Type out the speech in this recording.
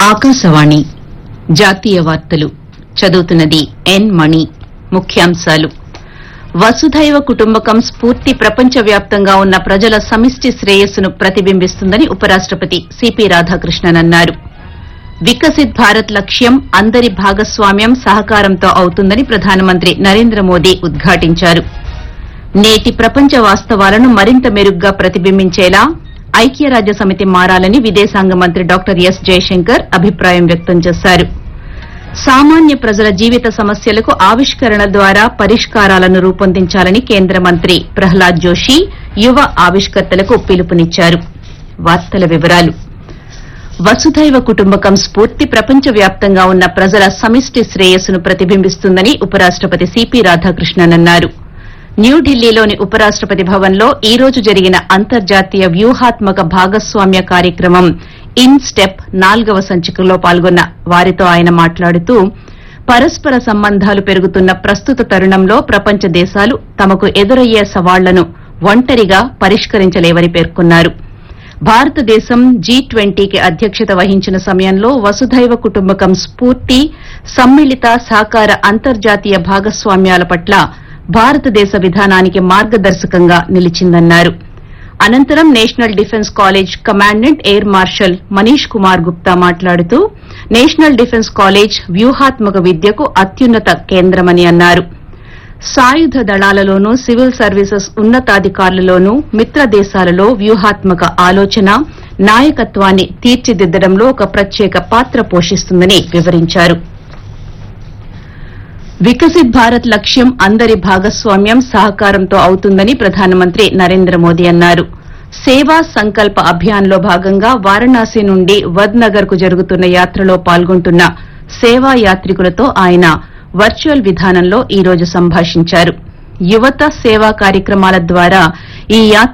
ఆకాశవాణి జాతీయ వార్తలు చదువుతున్నది ఎన్ మణి ముఖ్యాంశాలు వసుధైవ కుటుంబకం స్ఫూర్తి ప్రపంచవ్యాప్తంగా ఉన్న ప్రజల సమిష్టి శ్రేయస్సును ప్రతిబింబిస్తుందని ఉపరాష్టపతి సిపి రాధాకృష్ణన్ అన్నారు వికసిత్ భారత్ లక్ష్యం అందరి భాగస్వామ్యం సహకారంతో అవుతుందని ప్రధానమంత్రి నరేంద్ర మోదీ ఉద్ఘాటించారు నేటి ప్రపంచ వాస్తవాలను మరింత మెరుగ్గా ప్రతిబింబించేలా ఐక్యరాజ్య సమితి మారాలని విదేశాంగ మంత్రి డాక్టర్ ఎస్ జయశంకర్ అభిప్రాయం వ్యక్తం చేశారు సామాన్య ప్రజల జీవిత సమస్యలకు ఆవిష్కరణ ద్వారా పరిష్కారాలను రూపొందించాలని కేంద్ర మంత్రి ప్రహ్లాద్ జోషి యువ ఆవిష్కర్తలకు పిలుపునిచ్చారు వార్తల వివరాలు వసుధైవ కుటుంబకం స్ఫూర్తి ప్రపంచవ్యాప్తంగా ఉన్న ప్రజల సమిష్టి శ్రేయస్సును ప్రతిబింబిస్తుందని ఉపరాష్టపతి సిపి రాధాకృష్ణన్ అన్నారు న్యూఢిల్లీలోని ఉపరాష్టపతి భవన్లో ఈ రోజు జరిగిన అంతర్జాతీయ వ్యూహాత్మక భాగస్వామ్య కార్యక్రమం ఇన్ స్టెప్ నాల్గవ సంచికలో పాల్గొన్న వారితో ఆయన మాట్లాడుతూ పరస్పర సంబంధాలు పెరుగుతున్న ప్రస్తుత తరుణంలో ప్రపంచ దేశాలు తమకు ఎదురయ్యే సవాళ్లను ఒంటరిగా పరిష్కరించలేవని పేర్కొన్నారు భారతదేశం జీ ట్వంటీకి అధ్యక్షత వహించిన సమయంలో వసుధైవ కుటుంబకం స్ఫూర్తి సమ్మిళిత సహకార అంతర్జాతీయ భాగస్వామ్యాల పట్ల భారతదేశ విధానానికి మార్గదర్శకంగా నిలిచిందన్నారు అనంతరం national defence college commandant air marshal Manish Kumar Gupta మాట్లాడుతూ నేషనల్ డిఫెన్స్ కాలేజ్ వ్యూహాత్మక విద్యకు అత్యున్నత కేంద్రమని అన్నారు సాయుధ దళాలలోనూ సివిల్ సర్వీసెస్ ఉన్నతాధికారులలోనూ మిత్ర దేశాలలో వ్యూహాత్మక ఆలోచన నాయకత్వాన్ని తీర్చిదిద్దడంలో ఒక ప్రత్యేక పాత్ర పోషిస్తుందని వివరించారు వికసిత్ భారత్ లక్ష్యం అందరి భాగస్వామ్యం సహకారంతో అవుతుందని ప్రధానమంత్రి నరేంద్ర మోదీ అన్నారు సేవా సంకల్ప అభియాన్లో భాగంగా వారణాసి నుండి వద్నగర్ కు జరుగుతున్న యాత్రలో పాల్గొంటున్న సేవా యాత్రికులతో ఆయన వర్చువల్ విధానంలో ఈ రోజు సంభాషించారు యువత సేవా కార్యక్రమాల ద్వారా ఈ యాత్ర